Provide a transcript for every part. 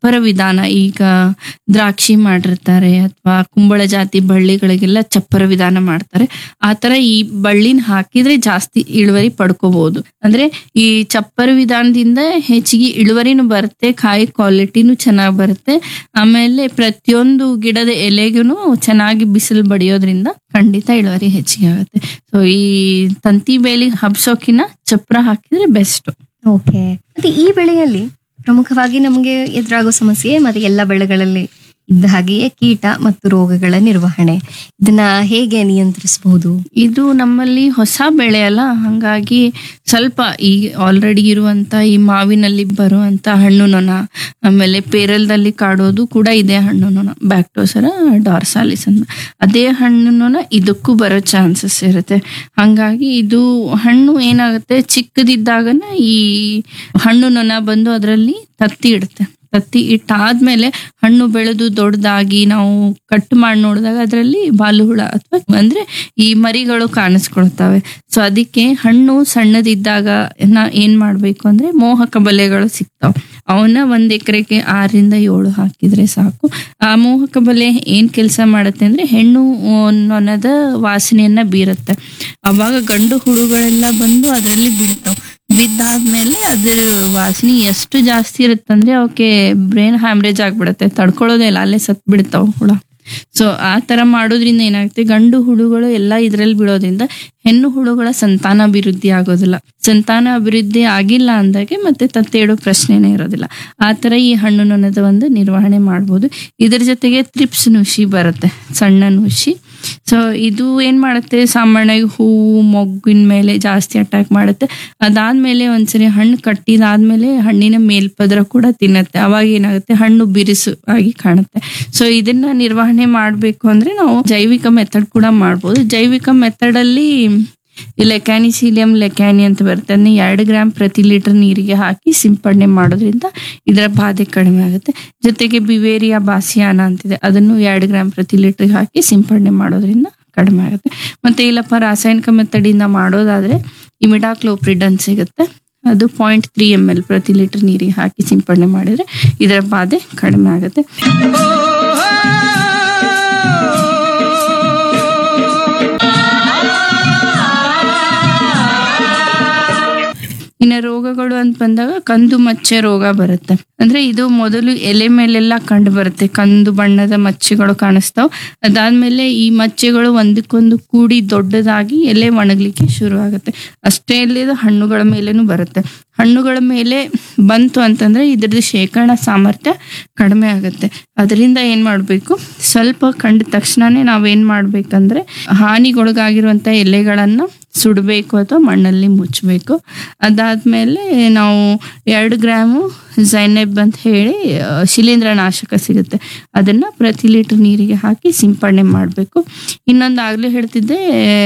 ಚಪ್ಪರ ವಿಧಾನ ಈಗ ದ್ರಾಕ್ಷಿ ಮಾಡಿರ್ತಾರೆ ಅಥವಾ ಕುಂಬಳ ಜಾತಿ ಬಳ್ಳಿಗಳಿಗೆಲ್ಲ ಚಪ್ಪರ ವಿಧಾನ ಮಾಡ್ತಾರೆ ಆ ತರ ಈ ಬಳ್ಳಿನ ಹಾಕಿದ್ರೆ ಜಾಸ್ತಿ ಇಳುವರಿ ಪಡ್ಕೋಬಹುದು ಅಂದ್ರೆ ಈ ಚಪ್ಪರ ವಿಧಾನದಿಂದ ಹೆಚ್ಚಿಗೆ ಇಳುವರಿನೂ ಬರುತ್ತೆ ಕಾಯಿ ಕ್ವಾಲಿಟಿನೂ ಚೆನ್ನಾಗಿ ಬರುತ್ತೆ ಆಮೇಲೆ ಪ್ರತಿಯೊಂದು ಗಿಡದ ಎಲೆಗೂ ಚೆನ್ನಾಗಿ ಬಿಸಿಲು ಬಡಿಯೋದ್ರಿಂದ ಖಂಡಿತ ಇಳುವರಿ ಹೆಚ್ಚಿಗೆ ಆಗುತ್ತೆ ಸೊ ಈ ತಂತಿ ಬೇಲಿ ಹಬ್ಸೋಕಿನ ಚಪ್ರ ಹಾಕಿದ್ರೆ ಬೆಸ್ಟ್ ಓಕೆ ಮತ್ತೆ ಈ ಬೆಳೆಯಲ್ಲಿ ಪ್ರಮುಖವಾಗಿ ನಮಗೆ ಎದುರಾಗೋ ಸಮಸ್ಯೆ ಮತ್ತೆ ಎಲ್ಲ ಬೆಳೆಗಳಲ್ಲಿ ಇದ್ದ ಹಾಗೆಯೇ ಕೀಟ ಮತ್ತು ರೋಗಗಳ ನಿರ್ವಹಣೆ ಇದನ್ನ ಹೇಗೆ ನಿಯಂತ್ರಿಸಬಹುದು ಇದು ನಮ್ಮಲ್ಲಿ ಹೊಸ ಬೆಳೆ ಅಲ್ಲ ಹಂಗಾಗಿ ಸ್ವಲ್ಪ ಈ ಆಲ್ರೆಡಿ ಇರುವಂತ ಈ ಮಾವಿನಲ್ಲಿ ಬರುವಂತ ಹಣ್ಣು ನೊಣ ಆಮೇಲೆ ಪೇರಲ್ದಲ್ಲಿ ಕಾಡೋದು ಕೂಡ ಇದೆ ಹಣ್ಣು ನೊಣ ಬ್ಯಾಕ್ಟೋಸರ ಡಾರ್ಸಾಲಿಸ್ ಅಂತ ಅದೇ ಹಣ್ಣು ನೊಣ ಇದಕ್ಕೂ ಬರೋ ಚಾನ್ಸಸ್ ಇರುತ್ತೆ ಹಂಗಾಗಿ ಇದು ಹಣ್ಣು ಏನಾಗುತ್ತೆ ಚಿಕ್ಕದಿದ್ದಾಗನ ಈ ಹಣ್ಣು ನೊಣ ಬಂದು ಅದರಲ್ಲಿ ತತ್ತಿ ಇಡುತ್ತೆ ತತ್ತಿ ಇಟ್ಟಾದ್ಮೇಲೆ ಹಣ್ಣು ಬೆಳೆದು ದೊಡ್ಡದಾಗಿ ನಾವು ಕಟ್ ಮಾಡಿ ನೋಡಿದಾಗ ಅದರಲ್ಲಿ ಬಾಲುಹುಳ ಅಥವಾ ಅಂದ್ರೆ ಈ ಮರಿಗಳು ಕಾಣಿಸ್ಕೊಳ್ತವೆ ಸೊ ಅದಕ್ಕೆ ಹಣ್ಣು ಸಣ್ಣದಿದ್ದಾಗ ನಾ ಏನ್ ಮಾಡ್ಬೇಕು ಅಂದ್ರೆ ಮೋಹಕ ಬಲೆಗಳು ಸಿಗ್ತಾವ ಅವನ್ನ ಒಂದ್ ಎಕರೆಗೆ ಆರರಿಂದ ಏಳು ಹಾಕಿದ್ರೆ ಸಾಕು ಆ ಮೋಹಕ ಬಲೆ ಏನ್ ಕೆಲಸ ಮಾಡುತ್ತೆ ಅಂದ್ರೆ ಹೆಣ್ಣು ಆ, ನೊಣದ ವಾಸನೆಯನ್ನ ಬೀರುತ್ತೆ ಅವಾಗ ಗಂಡು ಹುಳುಗಳೆಲ್ಲ ಬಂದು ಅದರಲ್ಲಿ ಬೀಳ್ತಾವ ಬಿದ್ದಾದ್ಮೇಲೆ ಅದ್ರ ವಾಸನೆ ಎಷ್ಟು ಜಾಸ್ತಿ ಇರುತ್ತಂದ್ರೆ ಅವಕ್ಕೆ ಬ್ರೈನ್ ಹ್ಯಾಮ್ರೇಜ್ ಆಗ್ಬಿಡುತ್ತೆ ತಡ್ಕೊಳ್ಳೋದೇ ಇಲ್ಲ ಅಲ್ಲೇ ಸತ್ ಬಿಡ್ತಾವ ಹುಳ ಸೊ ಆ ತರ ಮಾಡೋದ್ರಿಂದ ಏನಾಗುತ್ತೆ ಗಂಡು ಹುಳುಗಳು ಎಲ್ಲ ಇದ್ರಲ್ಲಿ ಬೀಳೋದ್ರಿಂದ ಹೆಣ್ಣು ಹುಳುಗಳ ಸಂತಾನ ಅಭಿವೃದ್ಧಿ ಆಗೋದಿಲ್ಲ ಸಂತಾನ ಅಭಿವೃದ್ಧಿ ಆಗಿಲ್ಲ ಅಂದಾಗೆ ಮತ್ತೆ ತತ್ತೆ ಇಡೋ ಪ್ರಶ್ನೆನೇ ಇರೋದಿಲ್ಲ ಆ ತರ ಈ ಹಣ್ಣು ನೊಣದ ಒಂದು ನಿರ್ವಹಣೆ ಮಾಡ್ಬೋದು ಇದ್ರ ಜೊತೆಗೆ ತ್ರಿಪ್ಸ್ ನುಷಿ ಬರುತ್ತೆ ಸಣ್ಣ ನುಷಿ ಸೊ ಇದು ಏನ್ ಮಾಡುತ್ತೆ ಸಾಮಾನ್ಯವಾಗಿ ಹೂವು ಮೊಗ್ಗಿನ ಮೇಲೆ ಜಾಸ್ತಿ ಅಟ್ಯಾಕ್ ಮಾಡುತ್ತೆ ಅದಾದ್ಮೇಲೆ ಒಂದ್ಸರಿ ಹಣ್ಣು ಕಟ್ಟಿದಾದ್ಮೇಲೆ ಹಣ್ಣಿನ ಮೇಲ್ಪದ್ರ ಕೂಡ ತಿನ್ನತ್ತೆ ಅವಾಗ ಏನಾಗುತ್ತೆ ಹಣ್ಣು ಬಿರುಸು ಆಗಿ ಕಾಣುತ್ತೆ ಸೊ ಇದನ್ನ ನಿರ್ವಹಣೆ ಮಾಡ್ಬೇಕು ಅಂದ್ರೆ ನಾವು ಜೈವಿಕ ಮೆಥಡ್ ಕೂಡ ಮಾಡ್ಬೋದು ಜೈವಿಕ ಮೆಥಡ್ ಅಲ್ಲಿ ಈ ಲೆಕ್ಯಾನಿಸೀಲಿಯಂ ಲೆಕ್ಯಾನಿ ಅಂತ ಬರುತ್ತೆ ಅದನ್ನ ಎರಡು ಗ್ರಾಮ್ ಪ್ರತಿ ಲೀಟರ್ ನೀರಿಗೆ ಹಾಕಿ ಸಿಂಪಡಣೆ ಮಾಡೋದ್ರಿಂದ ಇದರ ಬಾಧೆ ಕಡಿಮೆ ಆಗುತ್ತೆ ಜೊತೆಗೆ ಬಿವೇರಿಯಾ ಬಾಸಿಯಾನ ಅಂತಿದೆ ಅದನ್ನು ಎರಡು ಗ್ರಾಮ್ ಪ್ರತಿ ಲೀಟರ್ ಹಾಕಿ ಸಿಂಪಡಣೆ ಮಾಡೋದ್ರಿಂದ ಕಡಿಮೆ ಆಗುತ್ತೆ ಮತ್ತೆ ಇಲ್ಲಪ್ಪ ರಾಸಾಯನಿಕ ಮೆಥಡ್ ಇಂದ ಮಾಡೋದಾದ್ರೆ ಇಮಿಡಾಕ್ಲೋಪ್ರಿಡನ್ ಸಿಗುತ್ತೆ ಅದು ಪಾಯಿಂಟ್ ತ್ರೀ ಎಮ್ ಎಲ್ ಪ್ರತಿ ಲೀಟರ್ ನೀರಿಗೆ ಹಾಕಿ ಸಿಂಪಡಣೆ ಮಾಡಿದ್ರೆ ಇದರ ಬಾಧೆ ಕಡಿಮೆ ಆಗುತ್ತೆ ಇನ್ನು ರೋಗಗಳು ಅಂತ ಬಂದಾಗ ಕಂದು ಮಚ್ಚೆ ರೋಗ ಬರುತ್ತೆ ಅಂದ್ರೆ ಇದು ಮೊದಲು ಎಲೆ ಮೇಲೆಲ್ಲ ಕಂಡು ಬರುತ್ತೆ ಕಂದು ಬಣ್ಣದ ಮಚ್ಚೆಗಳು ಕಾಣಿಸ್ತಾವ್ ಅದಾದ್ಮೇಲೆ ಈ ಮಚ್ಚೆಗಳು ಒಂದಕ್ಕೊಂದು ಕೂಡಿ ದೊಡ್ಡದಾಗಿ ಎಲೆ ಒಣಗ್ಲಿಕ್ಕೆ ಶುರು ಆಗುತ್ತೆ ಅಷ್ಟೇ ಅಲ್ಲದೆ ಹಣ್ಣುಗಳ ಮೇಲೇನು ಬರುತ್ತೆ ಹಣ್ಣುಗಳ ಮೇಲೆ ಬಂತು ಅಂತಂದ್ರೆ ಇದ್ರದ್ದು ಶೇಖರಣಾ ಸಾಮರ್ಥ್ಯ ಕಡಿಮೆ ಆಗುತ್ತೆ ಅದರಿಂದ ಏನ್ ಮಾಡ್ಬೇಕು ಸ್ವಲ್ಪ ಕಂಡ ತಕ್ಷಣನೇ ನಾವೇನ್ ಮಾಡ್ಬೇಕಂದ್ರೆ ಹಾನಿಗೊಳಗಾಗಿರುವಂತ ಎಲೆಗಳನ್ನ ಸುಡಬೇಕು ಅಥವಾ ಮಣ್ಣಲ್ಲಿ ಮುಚ್ಚಬೇಕು ಅದಾದ್ಮೇಲೆ ನಾವು ಎರಡು ಗ್ರಾಮು ಝೈನೆಬ್ ಅಂತ ಹೇಳಿ ಆ, ಶಿಲೀಂಧ್ರ ನಾಶಕ ಸಿಗುತ್ತೆ ಅದನ್ನ ಪ್ರತಿ ಲೀಟರ್ ನೀರಿಗೆ ಹಾಕಿ ಸಿಂಪಡಣೆ ಮಾಡಬೇಕು ಇನ್ನೊಂದು ಆಗ್ಲೇ ಹೇಳ್ತಿದ್ದೆ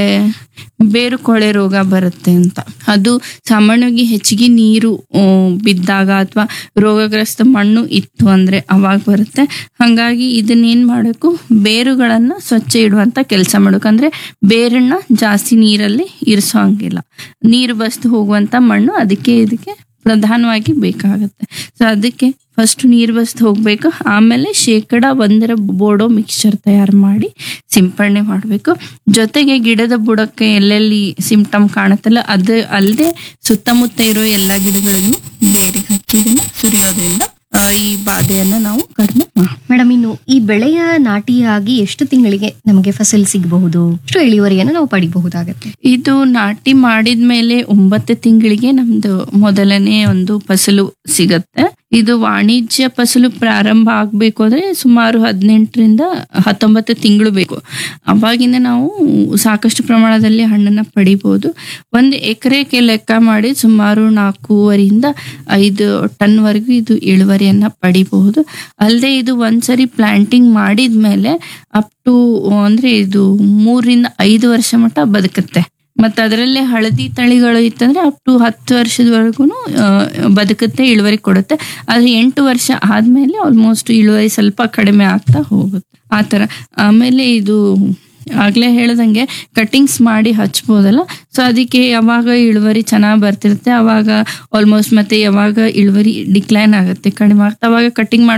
ಬೇರು ಕೊಳೆ ರೋಗ ಬರುತ್ತೆ ಅಂತ ಅದು ಸಾಮಾನ್ಯವಾಗಿ ಹೆಚ್ಚಿಗೆ ನೀರು ಆ, ಬಿದ್ದಾಗ ಅಥವಾ ರೋಗಗ್ರಸ್ತ ಮಣ್ಣು ಇತ್ತು ಅಂದ್ರೆ ಅವಾಗ ಬರುತ್ತೆ ಹಂಗಾಗಿ ಇದನ್ನ ಏನ್ ಮಾಡಬೇಕು ಬೇರುಗಳನ್ನ ಸ್ವಚ್ಛ ಇಡುವಂತ ಕೆಲಸ ಮಾಡ್ಬೇಕು ಅಂದ್ರೆ ಬೇರನ್ನ ಜಾಸ್ತಿ ನೀರಲ್ಲಿ ಇರಿಸೋ ಹಂಗಿಲ್ಲ ನೀರು ಬಸ್ದು ಹೋಗುವಂತ ಮಣ್ಣು ಅದಕ್ಕೆ ಇದಕ್ಕೆ ಪ್ರಧಾನವಾಗಿ ಬೇಕಾಗುತ್ತೆ ಸೊ ಅದಕ್ಕೆ ಫಸ್ಟ್ ನೀರು ಬಸ್ದು ಹೋಗ್ಬೇಕು ಆಮೇಲೆ ಶೇಕಡ ಒಂದರ ಬೋಡೋ ಮಿಕ್ಸ್ಚರ್ ತಯಾರು ಮಾಡಿ ಸಿಂಪಡಣೆ ಮಾಡಬೇಕು ಜೊತೆಗೆ ಗಿಡದ ಬುಡಕ್ಕೆ ಎಲ್ಲೆಲ್ಲಿ ಸಿಂಪ್ಟಮ್ ಕಾಣುತ್ತಲ್ಲ ಅದು ಅಲ್ಲದೆ ಸುತ್ತಮುತ್ತ ಇರೋ ಎಲ್ಲ ಗಿಡಗಳಿಗೂ ಬೇರೆ ಹಚ್ಚಿದನ್ನ ಸುರಿಯೋದ್ರಿಂದ ಆ, ಈ ಬಾಧೆಯನ್ನ ನಾವು ಕಡಿಮೆ ಮಾಡ್ಬೋದು ಮೇಡಮ್ ಇನ್ನು ಈ ಬೆಳೆಯ ನಾಟಿಯಾಗಿ ಎಷ್ಟು ತಿಂಗಳಿಗೆ ನಮಗೆ ಫಸಲ್ ಸಿಗಬಹುದು ಎಷ್ಟು ಇಳುವರಿಯನ್ನು ನಾವು ಪಡಿಬಹುದಾಗತ್ತೆ ಇದು ನಾಟಿ ಮಾಡಿದ್ಮೇಲೆ ಒಂಬತ್ತು ತಿಂಗಳಿಗೆ ನಮ್ದು ಮೊದಲನೇ ಒಂದು ಫಸಲು ಸಿಗತ್ತೆ ಇದು ವಾಣಿಜ್ಯ ಫಸಲು ಪ್ರಾರಂಭ ಆಗ್ಬೇಕು ಅಂದ್ರೆ ಸುಮಾರು ಹದಿನೆಂಟರಿಂದ ಹತ್ತೊಂಬತ್ತು ತಿಂಗಳು ಬೇಕು ಅವಾಗಿಂದ ನಾವು ಸಾಕಷ್ಟು ಪ್ರಮಾಣದಲ್ಲಿ ಹಣ್ಣನ್ನ ಪಡಿಬಹುದು ಒಂದು ಎಕರೆಗೆ ಲೆಕ್ಕ ಮಾಡಿ ಸುಮಾರು ನಾಲ್ಕೂವರಿಂದ ಐದು ಟನ್ ವರೆಗೂ ಇದು ಇಳುವರಿಯನ್ನ ಪಡಿಬಹುದು ಅಲ್ಲದೆ ಇದು ಒಂದ್ಸರಿ ಪ್ಲಾಂಟಿಂಗ್ ಮಾಡಿದ್ಮೇಲೆ ಅಪ್ ಟು ಅಂದ್ರೆ ಇದು ಮೂರರಿಂದ ಐದು ವರ್ಷ ಮಟ್ಟ ಬದುಕುತ್ತೆ ಮತ್ತೆ ಅದರಲ್ಲೇ ಹಳದಿ ತಳಿಗಳು ಇತ್ತಂದ್ರೆ ಅಪ್ ಟು ಹತ್ತು ವರ್ಷದವರೆಗೂ ಬದುಕುತ್ತೆ ಇಳುವರಿ ಕೊಡುತ್ತೆ ಆದ್ರೆ ಎಂಟು ವರ್ಷ ಆದ್ಮೇಲೆ ಆಲ್ಮೋಸ್ಟ್ ಇಳುವರಿ ಸ್ವಲ್ಪ ಕಡಿಮೆ ಆಗ್ತಾ ಹೋಗುತ್ತೆ ಆ ತರ ಆಮೇಲೆ ಇದು ಆಗ್ಲೇ ಹೇಳ್ದಂಗೆ ಕಟಿಂಗ್ಸ್ ಮಾಡಿ ಹಚ್ಬೋದಲ್ಲ ಸೊ ಅದಕ್ಕೆ ಯಾವಾಗ ಇಳುವರಿ ಚೆನ್ನಾಗಿ ಬರ್ತಿರುತ್ತೆ ಅವಾಗ ಆಲ್ಮೋಸ್ಟ್ ಮತ್ತೆ ಯಾವಾಗ ಇಳುವರಿ ಡಿಕ್ಲೈನ್ ಆಗುತ್ತೆ ಕಡಿಮೆ ಆಗ್ತಾ ಅವಾಗ ಕಟಿಂಗ್